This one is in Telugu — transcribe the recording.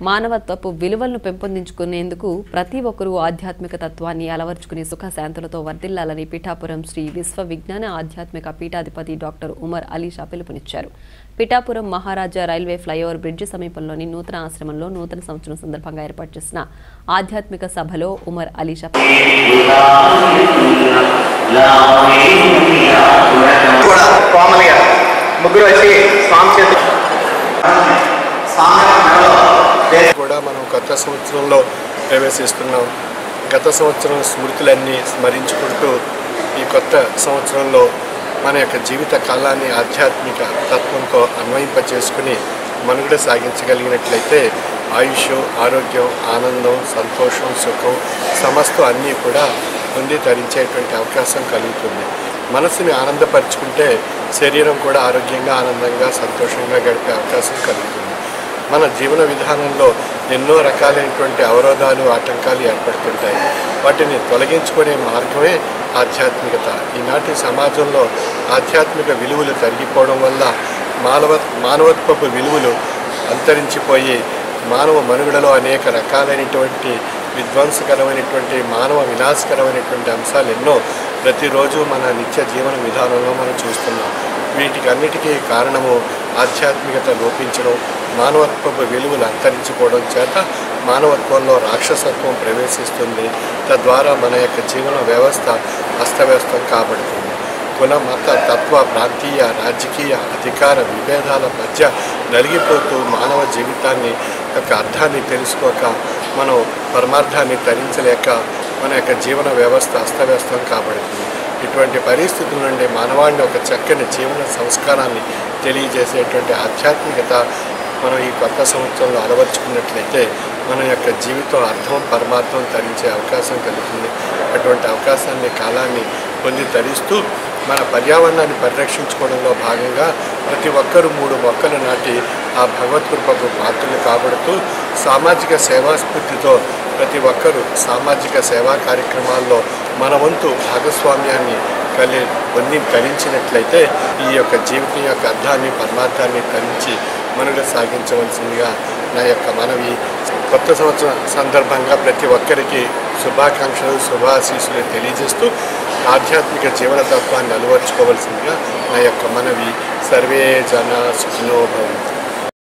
మానవత్వపు విలువలను పెంపొందించుకునేందుకు ప్రతి ఒక్కరూ ఆధ్యాత్మిక తత్వాన్ని అలవర్చుకుని సుఖశాంతులతో వర్ధిల్లాలని పిఠాపురం శ్రీ విశ్వ విజ్ఞాన ఆధ్యాత్మిక పీఠాధిపతి డాక్టర్ ఉమర్ అలీషా పిలుపునిచ్చారు Pithapuram Maharaja railway flyover bridge సమీపంలోని నూతన ఆశ్రమంలో నూతన సంవత్సరం సందర్భంగా ఏర్పాటు చేసిన ఆధ్యాత్మిక సభలో ఉమర్ అలీషా కూడా కామన్గా ముగ్గురు వచ్చి స్వామి చేతి స్వామి మెడలో వేసి కూడా మనం కొత్త సంవత్సరంలో ప్రవేశిస్తున్నాం గత సంవత్సరం స్మృతులన్నీ స్మరించుకుంటూ ఈ కొత్త సంవత్సరంలో మన యొక్క జీవిత కాలాన్ని ఆధ్యాత్మిక తత్వంతో అన్వయింప చేసుకుని మనుగడ సాగించగలిగినట్లయితే ఆయుష్ ఆరోగ్యం ఆనందం సంతోషం సుఖం సమస్తం అన్నీ కూడా పొంది ధరించేటువంటి అవకాశం కలుగుతుంది మనసుని ఆనందపరుచుకుంటే శరీరం కూడా ఆరోగ్యంగా ఆనందంగా సంతోషంగా గడిపే అవకాశం కలుగుతుంది మన జీవన విధానంలో ఎన్నో రకాలైనటువంటి అవరోధాలు ఆటంకాలు ఏర్పడుతుంటాయి వాటిని తొలగించుకునే మార్గమే ఆధ్యాత్మికత ఈనాటి సమాజంలో ఆధ్యాత్మిక విలువలు తరిగిపోవడం వల్ల మానవ మానవత్వపు విలువలు అంతరించిపోయి మానవ మనుగడలో అనేక రకాలైనటువంటి విధ్వంసకరమైనటువంటి మానవ వినాశకరమైనటువంటి అంశాలు ఎన్నో ప్రతిరోజు మన నిత్య జీవన విధానంలో మనం చూస్తున్నాం వీటికి అన్నిటికీ కారణము ఆధ్యాత్మికత లోపించడం మానవత్వపు విలువలు అంతరించిపోవడం చేత మానవత్వంలో రాక్షసత్వం ప్రవేశిస్తుంది తద్వారా మన యొక్క జీవన వ్యవస్థ అస్తవ్యస్తం కాబడుతుంది కుల మత తత్వ ప్రాంతీయ రాజకీయ అధికార విభేదాల మధ్య నలిగిపోతూ మానవ జీవితాన్ని యొక్క అర్థాన్ని తెలుసుకోక మనం పరమార్థాన్ని తరించలేక మన యొక్క జీవన వ్యవస్థ అస్తవ్యస్తం కాబడుతుంది ఇటువంటి పరిస్థితుల నుండి మానవాళిని ఒక చక్కని జీవన సంస్కారాన్ని తెలియజేసేటువంటి ఆధ్యాత్మికత మనం ఈ కొత్త సంవత్సరంలో అలవర్చుకున్నట్లయితే మన యొక్క జీవితం అర్థం పరమార్థం తరించే అవకాశం కలుగుతుంది అటువంటి అవకాశాన్ని కాలాన్ని పొంది తరిస్తూ మన పర్యావరణాన్ని పరిరక్షించుకోవడంలో భాగంగా ప్రతి ఒక్కరూ మూడు మొక్కలు నాటి ఆ భగవత్కృపకు పాత్రలు కాబడుతూ సామాజిక సేవా స్ఫూర్తితో ప్రతి ఒక్కరూ సామాజిక సేవా కార్యక్రమాల్లో మన వంతు భాగస్వామ్యాన్ని కలి పొంది తరించినట్లయితే ఈ యొక్క జీవితం యొక్క అర్థాన్ని పరమార్థాన్ని తరించి మనుగడ సాగించవలసిందిగా నా యొక్క మనవి కొత్త సంవత్సరం సందర్భంగా ప్రతి ఒక్కరికి శుభాకాంక్షలు శుభాశీస్సులు తెలియజేస్తూ ఆధ్యాత్మిక జీవన తత్వాన్ని అలవర్చుకోవాల్సిందిగా నా యొక్క మనవి సర్వే జన సుఖినో భవంతు